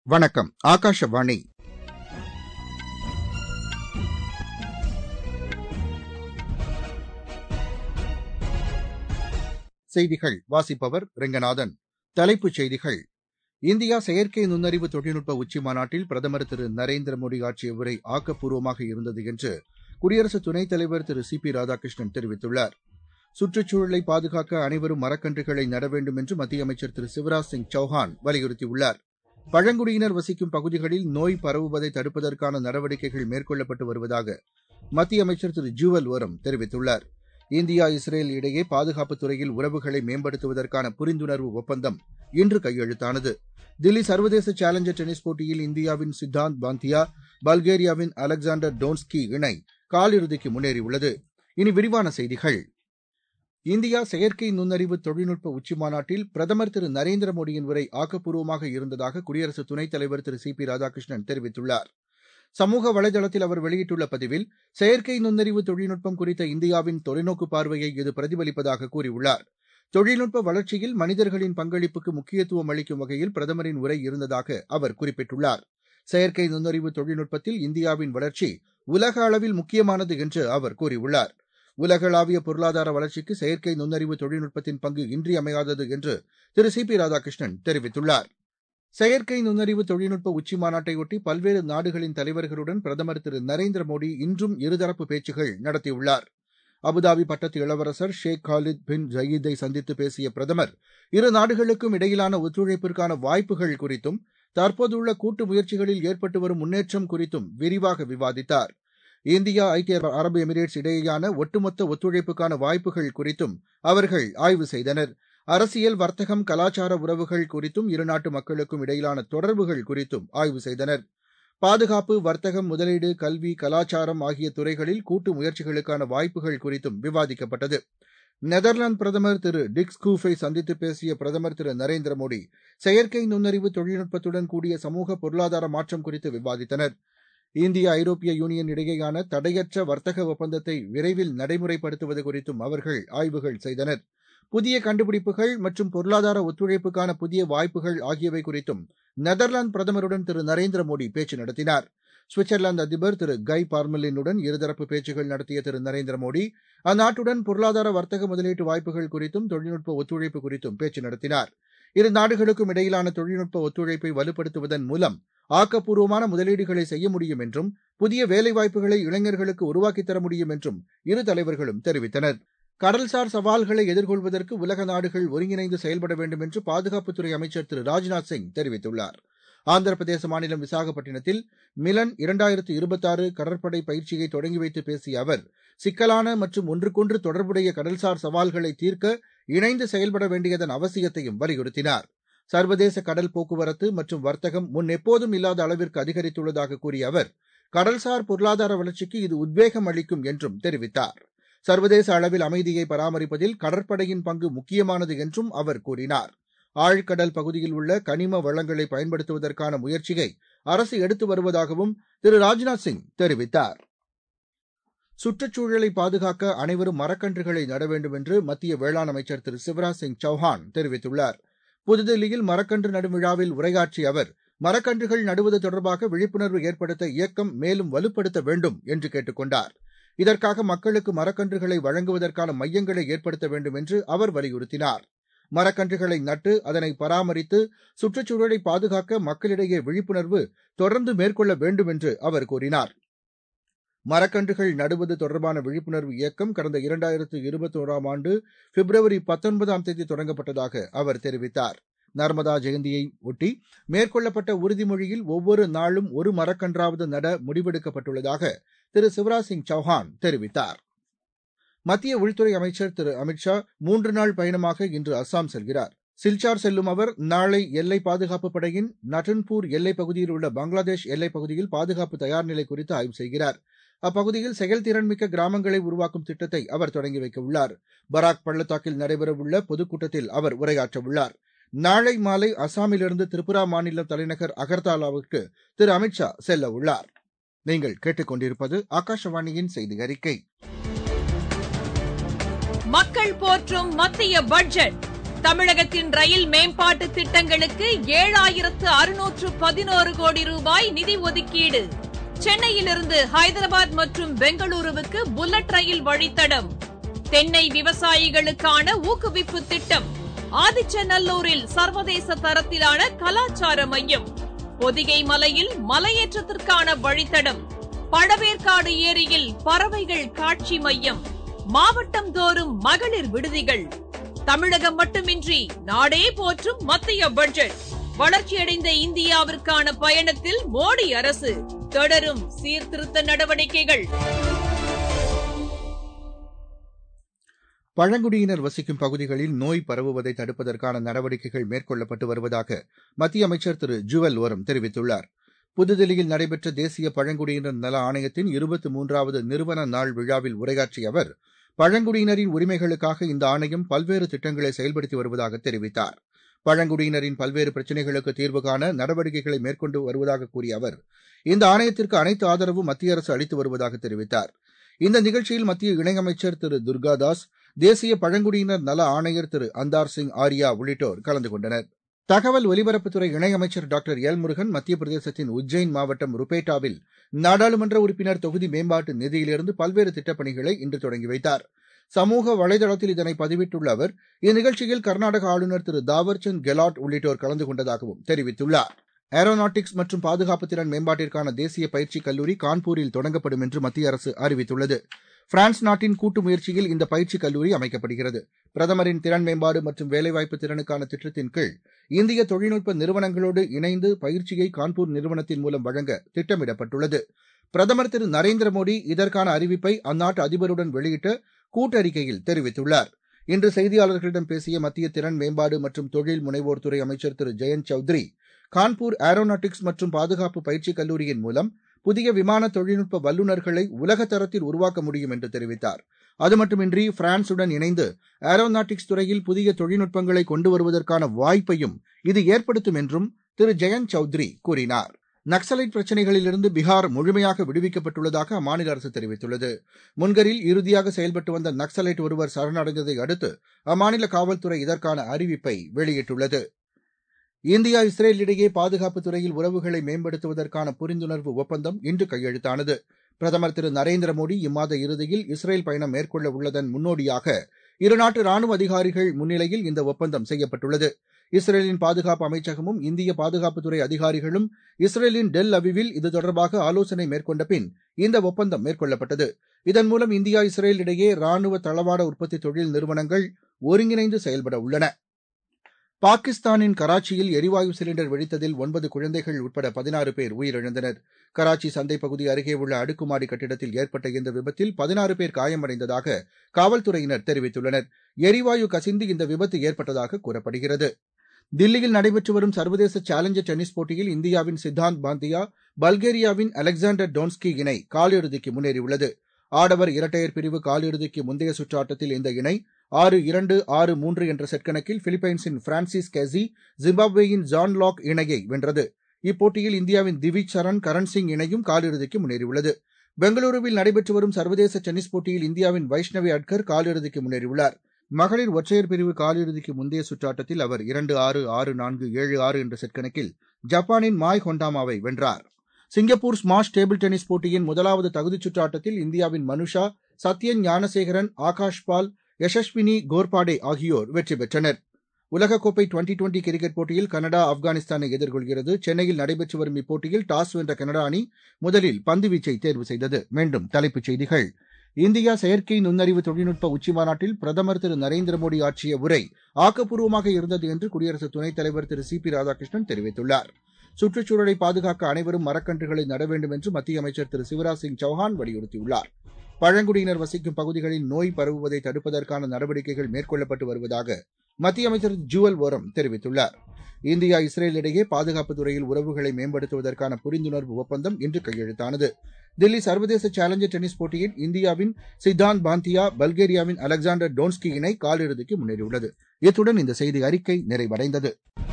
வணக்கம் ஆகாஷவாணி செய்திகள் வாசிப்பவர் ரெங்கநாதன் தலைப்புச் செய்திகள் இந்தியா செயற்கை நுண்ணறிவு தொழில்நுட்ப உச்சி மாநாட்டில் பிரதமர் திரு நரேந்திர மோடி ஆற்றிய உரை ஆக்கப்பூர்வமாக இருந்தது என்று குடியரசு துணைத் தலைவர் திரு சி பி ராதாகிருஷ்ணன் தெரிவித்துள்ளார் சுற்றுச்சூழலை பாதுகாக்க அனைவரும் மரக்கன்றுகளை நட வேண்டும் என்று மத்திய அமைச்சர் திரு சிவராஜ் சிங் சௌஹான் வலியுறுத்தியுள்ளார் பழங்குடியினர் வசிக்கும் பகுதிகளில் நோய் பரவுவதை தடுப்பதற்கான நடவடிக்கைகள் மேற்கொள்ளப்பட்டு வருவதாக மத்திய அமைச்சர் திரு ஜூவல் ஓரம் தெரிவித்துள்ளார் இந்தியா இஸ்ரேல் இடையே பாதுகாப்புத் துறையில் உறவுகளை மேம்படுத்துவதற்கான புரிந்துணர்வு ஒப்பந்தம் இன்று கையெழுத்தானது தில்லி சர்வதேச சேலஞ்சர் டென்னிஸ் போட்டியில் இந்தியாவின் சித்தாந்த் பாந்தியா பல்கேரியாவின் அலெக்சாண்டர் டோன்ஸ்கி இணை காலிறுதிக்கு முன்னேறியுள்ளது இனி விரிவான செய்திகள் இந்தியா செயற்கை நுண்ணறிவு தொழில்நுட்ப உச்சிமாநாட்டில் பிரதமர் திரு நரேந்திர மோடியின் உரை ஆக்கப்பூர்வமாக இருந்ததாக குடியரசு துணைத் தலைவர் திரு சி பி ராதாகிருஷ்ணன் தெரிவித்துள்ளார் சமூக வலைதளத்தில் அவர் வெளியிட்டுள்ள பதிவில் செயற்கை நுண்ணறிவு தொழில்நுட்பம் குறித்த இந்தியாவின் தொலைநோக்கு பார்வையை இது பிரதிபலிப்பதாக கூறியுள்ளார் தொழில்நுட்ப வளர்ச்சியில் மனிதர்களின் பங்களிப்புக்கு முக்கியத்துவம் அளிக்கும் வகையில் பிரதமரின் உரை இருந்ததாக அவர் குறிப்பிட்டுள்ளார் செயற்கை நுண்ணறிவு தொழில்நுட்பத்தில் இந்தியாவின் வளர்ச்சி உலக அளவில் முக்கியமானது என்று அவர் கூறியுள்ளார் உலகளாவிய பொருளாதார வளர்ச்சிக்கு செயற்கை நுண்ணறிவு தொழில்நுட்பத்தின் பங்கு இன்றியமையாதது என்று திரு சி பி ராதாகிருஷ்ணன் தெரிவித்துள்ளார் செயற்கை நுண்ணறிவு தொழில்நுட்ப உச்சி மாநாட்டையொட்டி பல்வேறு நாடுகளின் தலைவர்களுடன் பிரதமர் திரு நரேந்திர மோடி இன்றும் இருதரப்பு பேச்சுகள் நடத்தியுள்ளார் அபுதாபி பட்டத்து இளவரசர் ஷேக் காலித் பின் ஜயீதை சந்தித்து பேசிய பிரதமர் இரு நாடுகளுக்கும் இடையிலான ஒத்துழைப்பிற்கான வாய்ப்புகள் குறித்தும் தற்போதுள்ள கூட்டு முயற்சிகளில் ஏற்பட்டு வரும் முன்னேற்றம் குறித்தும் விரிவாக விவாதித்தார் இந்தியா ஐக்கிய அரபு எமிரேட்ஸ் இடையேயான ஒட்டுமொத்த ஒத்துழைப்புக்கான வாய்ப்புகள் குறித்தும் அவர்கள் ஆய்வு செய்தனர் அரசியல் வர்த்தகம் கலாச்சார உறவுகள் குறித்தும் இருநாட்டு மக்களுக்கும் இடையிலான தொடர்புகள் குறித்தும் ஆய்வு செய்தனர் பாதுகாப்பு வர்த்தகம் முதலீடு கல்வி கலாச்சாரம் ஆகிய துறைகளில் கூட்டு முயற்சிகளுக்கான வாய்ப்புகள் குறித்தும் விவாதிக்கப்பட்டது நெதர்லாந்து பிரதமர் திரு டிக் ஸ்கூஃபை சந்தித்து பேசிய பிரதமர் திரு நரேந்திர மோடி செயற்கை நுண்ணறிவு தொழில்நுட்பத்துடன் கூடிய சமூக பொருளாதார மாற்றம் குறித்து விவாதித்தனர் இந்திய ஐரோப்பிய யூனியன் இடையேயான தடையற்ற வர்த்தக ஒப்பந்தத்தை விரைவில் நடைமுறைப்படுத்துவது குறித்தும் அவர்கள் ஆய்வுகள் செய்தனர் புதிய கண்டுபிடிப்புகள் மற்றும் பொருளாதார ஒத்துழைப்புக்கான புதிய வாய்ப்புகள் ஆகியவை குறித்தும் நெதர்லாந்து பிரதமருடன் திரு நரேந்திர மோடி பேச்சு நடத்தினார் சுவிட்சர்லாந்து அதிபர் திரு கை பார்மலினுடன் இருதரப்பு பேச்சுகள் நடத்திய திரு நரேந்திர மோடி அந்நாட்டுடன் பொருளாதார வர்த்தக முதலீட்டு வாய்ப்புகள் குறித்தும் தொழில்நுட்ப ஒத்துழைப்பு குறித்தும் பேச்சு நடத்தினார் இரு நாடுகளுக்கும் இடையிலான தொழில்நுட்ப ஒத்துழைப்பை வலுப்படுத்துவதன் மூலம் ஆக்கப்பூர்வமான முதலீடுகளை செய்ய முடியும் என்றும் புதிய வேலைவாய்ப்புகளை இளைஞர்களுக்கு உருவாக்கித் தர முடியும் என்றும் இரு தலைவர்களும் தெரிவித்தனர் கடல்சார் சவால்களை எதிர்கொள்வதற்கு உலக நாடுகள் ஒருங்கிணைந்து செயல்பட வேண்டும் என்று பாதுகாப்புத்துறை அமைச்சர் திரு ராஜ்நாத் சிங் தெரிவித்துள்ளார் ஆந்திர பிரதேச மாநிலம் விசாகப்பட்டினத்தில் மிலன் இரண்டாயிரத்து இருபத்தாறு கடற்படை பயிற்சியை தொடங்கி வைத்து பேசிய அவர் சிக்கலான மற்றும் ஒன்றுக்கொன்று தொடர்புடைய கடல்சார் சவால்களை தீர்க்க இணைந்து செயல்பட வேண்டியதன் அவசியத்தையும் வலியுறுத்தினார் சர்வதேச கடல் போக்குவரத்து மற்றும் வர்த்தகம் முன் எப்போதும் இல்லாத அளவிற்கு அதிகரித்துள்ளதாக கூறிய அவர் கடல்சார் பொருளாதார வளர்ச்சிக்கு இது உத்வேகம் அளிக்கும் என்றும் தெரிவித்தார் சர்வதேச அளவில் அமைதியை பராமரிப்பதில் கடற்படையின் பங்கு முக்கியமானது என்றும் அவர் கூறினார் ஆழ்கடல் பகுதியில் உள்ள கனிம வளங்களை பயன்படுத்துவதற்கான முயற்சியை அரசு எடுத்து வருவதாகவும் திரு ராஜ்நாத் சிங் தெரிவித்தார் சுற்றுச்சூழலை பாதுகாக்க அனைவரும் மரக்கன்றுகளை நட வேண்டும் என்று மத்திய வேளாண் அமைச்சர் திரு சிவராஜ் சிங் சௌஹான் தெரிவித்துள்ளார் புதுதில்லியில் மரக்கன்று நடும் விழாவில் உரையாற்றிய அவர் மரக்கன்றுகள் நடுவது தொடர்பாக விழிப்புணர்வு ஏற்படுத்த இயக்கம் மேலும் வலுப்படுத்த வேண்டும் என்று கேட்டுக் கொண்டார் இதற்காக மக்களுக்கு மரக்கன்றுகளை வழங்குவதற்கான மையங்களை ஏற்படுத்த வேண்டும் என்று அவர் வலியுறுத்தினார் மரக்கன்றுகளை நட்டு அதனை பராமரித்து சுற்றுச்சூழலை பாதுகாக்க மக்களிடையே விழிப்புணர்வு தொடர்ந்து மேற்கொள்ள வேண்டும் என்று அவர் கூறினார் மரக்கன்றுகள் நடுவது தொடர்பான விழிப்புணர்வு இயக்கம் கடந்த இரண்டாயிரத்து இருபத்தோராம் ஆண்டு பிப்ரவரி பத்தொன்பதாம் தேதி தொடங்கப்பட்டதாக அவர் தெரிவித்தார் நர்மதா ஜெயந்தியை ஒட்டி மேற்கொள்ளப்பட்ட உறுதிமொழியில் ஒவ்வொரு நாளும் ஒரு மரக்கன்றாவது நட முடிவெடுக்கப்பட்டுள்ளதாக திரு சிவராஜ் சிங் சௌஹான் தெரிவித்தார் மத்திய உள்துறை அமைச்சர் திரு அமித்ஷா மூன்று நாள் பயணமாக இன்று அஸ்ஸாம் செல்கிறார் சில்சார் செல்லும் அவர் நாளை எல்லை பாதுகாப்பு படையின் நட்டன்பூர் எல்லைப் பகுதியில் உள்ள பங்களாதேஷ் எல்லைப் பகுதியில் பாதுகாப்பு தயார் நிலை குறித்து ஆய்வு செய்கிறார் அப்பகுதியில் செயல்திறன்மிக்க கிராமங்களை உருவாக்கும் திட்டத்தை அவர் தொடங்கி வைக்க உள்ளார் பராக் பள்ளத்தாக்கில் நடைபெறவுள்ள பொதுக்கூட்டத்தில் அவர் உரையாற்றவுள்ளார் நாளை மாலை அஸ்ஸாமிலிருந்து திரிபுரா மாநில தலைநகர் அகர்தாலாவுக்கு திரு அமித்ஷா செல்ல உள்ளார் நீங்கள் கேட்டுக்கொண்டிருப்பது ஆகாஷவாணியின் செய்தி அறிக்கை மக்கள் போற்றும் மத்திய பட்ஜெட் தமிழகத்தின் ரயில் மேம்பாட்டு திட்டங்களுக்கு ஏழாயிரத்து அறுநூற்று பதினோரு கோடி ரூபாய் நிதி ஒதுக்கீடு சென்னையிலிருந்து ஹைதராபாத் மற்றும் பெங்களூருவுக்கு புல்லட் ரயில் வழித்தடம் தென்னை விவசாயிகளுக்கான ஊக்குவிப்பு திட்டம் ஆதிச்சநல்லூரில் சர்வதேச தரத்திலான கலாச்சார மையம் பொதிகை மலையில் மலையேற்றத்திற்கான வழித்தடம் பழவேற்காடு ஏரியில் பறவைகள் காட்சி மையம் மாவட்டம் தோறும் மகளிர் விடுதிகள் தமிழகம் மட்டுமின்றி நாடே போற்றும் மத்திய பட்ஜெட் வளர்ச்சியடைந்த இந்தியாவிற்கான பயணத்தில் மோடி அரசு தொடரும் சீர்திருத்த நடவடிக்கைகள் பழங்குடியினர் வசிக்கும் பகுதிகளில் நோய் பரவுவதை தடுப்பதற்கான நடவடிக்கைகள் மேற்கொள்ளப்பட்டு வருவதாக மத்திய அமைச்சர் திரு ஜுவல் ஓரம் தெரிவித்துள்ளார் புதுதில்லியில் நடைபெற்ற தேசிய பழங்குடியினர் நல ஆணையத்தின் இருபத்தி மூன்றாவது நிறுவன நாள் விழாவில் உரையாற்றிய அவர் பழங்குடியினரின் உரிமைகளுக்காக இந்த ஆணையம் பல்வேறு திட்டங்களை செயல்படுத்தி வருவதாக தெரிவித்தார் பழங்குடியினரின் பல்வேறு பிரச்சினைகளுக்கு தீர்வு காண நடவடிக்கைகளை மேற்கொண்டு வருவதாக கூறிய அவர் இந்த ஆணையத்திற்கு அனைத்து ஆதரவும் மத்திய அரசு அளித்து வருவதாக தெரிவித்தார் இந்த நிகழ்ச்சியில் மத்திய இணையமைச்சர் திரு துர்காதாஸ் தேசிய பழங்குடியினர் நல ஆணையர் திரு அந்தார் சிங் ஆரியா உள்ளிட்டோர் கலந்து கொண்டனர் தகவல் ஒலிபரப்புத்துறை இணையமைச்சர் டாக்டர் எல் முருகன் மத்திய பிரதேசத்தின் உஜ்ஜைன் மாவட்டம் ருபேட்டாவில் நாடாளுமன்ற உறுப்பினர் தொகுதி மேம்பாட்டு நிதியிலிருந்து பல்வேறு திட்டப்பணிகளை இன்று தொடங்கி வைத்தார் சமூக வலைதளத்தில் இதனை பதிவிட்டுள்ள அவர் இந்நிகழ்ச்சியில் கர்நாடக ஆளுநர் திரு தாவர்சந்த் கெலாட் உள்ளிட்டோர் கலந்து கொண்டதாகவும் தெரிவித்துள்ளார் ஏரோநாட்டிக்ஸ் மற்றும் பாதுகாப்பு திறன் மேம்பாட்டிற்கான தேசிய பயிற்சி கல்லூரி கான்பூரில் தொடங்கப்படும் என்று மத்திய அரசு அறிவித்துள்ளது பிரான்ஸ் நாட்டின் கூட்டு முயற்சியில் இந்த பயிற்சி கல்லூரி அமைக்கப்படுகிறது பிரதமரின் திறன் மேம்பாடு மற்றும் வேலைவாய்ப்பு திறனுக்கான திட்டத்தின் கீழ் இந்திய தொழில்நுட்ப நிறுவனங்களோடு இணைந்து பயிற்சியை கான்பூர் நிறுவனத்தின் மூலம் வழங்க திட்டமிடப்பட்டுள்ளது பிரதமர் திரு நரேந்திர மோடி இதற்கான அறிவிப்பை அந்நாட்டு அதிபருடன் வெளியிட்ட கூட்டறிக்கையில் தெரிவித்துள்ளார் இன்று செய்தியாளர்களிடம் பேசிய மத்திய திறன் மேம்பாடு மற்றும் தொழில் முனைவோர் துறை அமைச்சர் திரு ஜெயந்த் சௌத்ரி கான்பூர் ஏரோநாட்டிக்ஸ் மற்றும் பாதுகாப்பு பயிற்சி கல்லூரியின் மூலம் புதிய விமான தொழில்நுட்ப வல்லுநர்களை உலக தரத்தில் உருவாக்க முடியும் என்று தெரிவித்தார் அது மட்டுமின்றி பிரான்சுடன் இணைந்து ஏரோநாட்டிக்ஸ் துறையில் புதிய தொழில்நுட்பங்களை கொண்டு வருவதற்கான வாய்ப்பையும் இது ஏற்படுத்தும் என்றும் திரு ஜெயந்த் சௌத்ரி கூறினார் நக்சலைட் பிரச்சினைகளிலிருந்து பீகார் முழுமையாக விடுவிக்கப்பட்டுள்ளதாக அம்மாநில அரசு தெரிவித்துள்ளது முன்கரில் இறுதியாக செயல்பட்டு வந்த நக்சலைட் ஒருவர் சரணடைந்ததை அடுத்து அம்மாநில காவல்துறை இதற்கான அறிவிப்பை வெளியிட்டுள்ளது இந்தியா இஸ்ரேல் இடையே பாதுகாப்பு துறையில் உறவுகளை மேம்படுத்துவதற்கான புரிந்துணர்வு ஒப்பந்தம் இன்று கையெழுத்தானது பிரதமர் திரு நரேந்திர மோடி இம்மாத இறுதியில் இஸ்ரேல் பயணம் மேற்கொள்ள உள்ளதன் முன்னோடியாக இருநாட்டு ராணுவ அதிகாரிகள் முன்னிலையில் இந்த ஒப்பந்தம் செய்யப்பட்டுள்ளது இஸ்ரேலின் பாதுகாப்பு அமைச்சகமும் இந்திய பாதுகாப்புத்துறை அதிகாரிகளும் இஸ்ரேலின் டெல் அவிவில் இது தொடர்பாக ஆலோசனை மேற்கொண்ட பின் இந்த ஒப்பந்தம் மேற்கொள்ளப்பட்டது இதன் மூலம் இந்தியா இஸ்ரேல் இடையே ராணுவ தளவாட உற்பத்தி தொழில் நிறுவனங்கள் ஒருங்கிணைந்து செயல்பட உள்ளன பாகிஸ்தானின் கராச்சியில் எரிவாயு சிலிண்டர் வெடித்ததில் ஒன்பது குழந்தைகள் உட்பட பதினாறு பேர் உயிரிழந்தனர் கராச்சி சந்தைப் பகுதி அருகே உள்ள அடுக்குமாடி கட்டிடத்தில் ஏற்பட்ட இந்த விபத்தில் பதினாறு பேர் காயமடைந்ததாக காவல்துறையினர் தெரிவித்துள்ளனர் எரிவாயு கசிந்து இந்த விபத்து ஏற்பட்டதாக கூறப்படுகிறது தில்லியில் நடைபெற்று வரும் சர்வதேச சேலஞ்சர் டென்னிஸ் போட்டியில் இந்தியாவின் சித்தாந்த் பாந்தியா பல்கேரியாவின் அலெக்சாண்டர் டோன்ஸ்கி இணை காலிறுதிக்கு முன்னேறியுள்ளது ஆடவர் இரட்டையர் பிரிவு காலிறுதிக்கு முந்தைய சுற்று ஆட்டத்தில் இந்த இணை ஆறு இரண்டு ஆறு மூன்று என்ற செட் கணக்கில் பிலிப்பைன்ஸின் பிரான்சிஸ் கேசி ஜிம்பாப்வேயின் ஜான் லாக் இணையை வென்றது இப்போட்டியில் இந்தியாவின் திவிஜ் சரண் கரண் சிங் இணையும் காலிறுதிக்கு முன்னேறியுள்ளது பெங்களூருவில் நடைபெற்று வரும் சர்வதேச டென்னிஸ் போட்டியில் இந்தியாவின் வைஷ்ணவி அட்கர் காலிறுதிக்கு முன்னேறியுள்ளார் மகளிர் ஒற்றையர் பிரிவு காலிறுதிக்கு முந்தைய சுற்றாட்டத்தில் அவர் இரண்டு ஆறு ஆறு நான்கு ஏழு ஆறு என்ற செட் கணக்கில் ஜப்பானின் மாய் ஹொண்டாமாவை வென்றார் சிங்கப்பூர் ஸ்மாஷ் டேபிள் டென்னிஸ் போட்டியின் முதலாவது தகுதிச் சுற்று ஆட்டத்தில் இந்தியாவின் மனுஷா சத்யன் ஞானசேகரன் ஆகாஷ் பால் யசஸ்வினி கோர்பாடே ஆகியோர் வெற்றி பெற்றனர் உலகக்கோப்பை டுவெண்டி டுவெண்டி கிரிக்கெட் போட்டியில் கனடா ஆப்கானிஸ்தானை எதிர்கொள்கிறது சென்னையில் நடைபெற்று வரும் இப்போட்டியில் டாஸ் வென்ற கனடா அணி முதலில் பந்துவீச்சை தேர்வு செய்தது மீண்டும் தலைப்புச் செய்திகள் இந்தியா செயற்கை நுண்ணறிவு தொழில்நுட்ப உச்சிமாநாட்டில் பிரதமர் திரு நரேந்திர மோடி ஆற்றிய உரை ஆக்கப்பூர்வமாக இருந்தது என்று குடியரசு துணைத் தலைவர் திரு சி பி ராதாகிருஷ்ணன் தெரிவித்துள்ளார் சுற்றுச்சூழலை பாதுகாக்க அனைவரும் மரக்கன்றுகளை நட வேண்டும் என்று மத்திய அமைச்சர் திரு சிவராஜ் சிங் சௌஹான் வலியுறுத்தியுள்ளார் பழங்குடியினர் வசிக்கும் பகுதிகளில் நோய் பரவுவதை தடுப்பதற்கான நடவடிக்கைகள் மேற்கொள்ளப்பட்டு வருவதாக மத்திய அமைச்சர் ஜுவல் ஓரம் தெரிவித்துள்ளார் இந்தியா இஸ்ரேல் இடையே பாதுகாப்பு துறையில் உறவுகளை மேம்படுத்துவதற்கான புரிந்துணர்வு ஒப்பந்தம் இன்று கையெழுத்தானது தில்லி சர்வதேச சேலஞ்சர் டென்னிஸ் போட்டியில் இந்தியாவின் சித்தாந்த் பாந்தியா பல்கேரியாவின் அலெக்சாண்டர் டோன்ஸ்கி இணை காலிறுதிக்கு முன்னேறியுள்ளது இத்துடன் இந்த செய்தி அறிக்கை நிறைவடைந்தது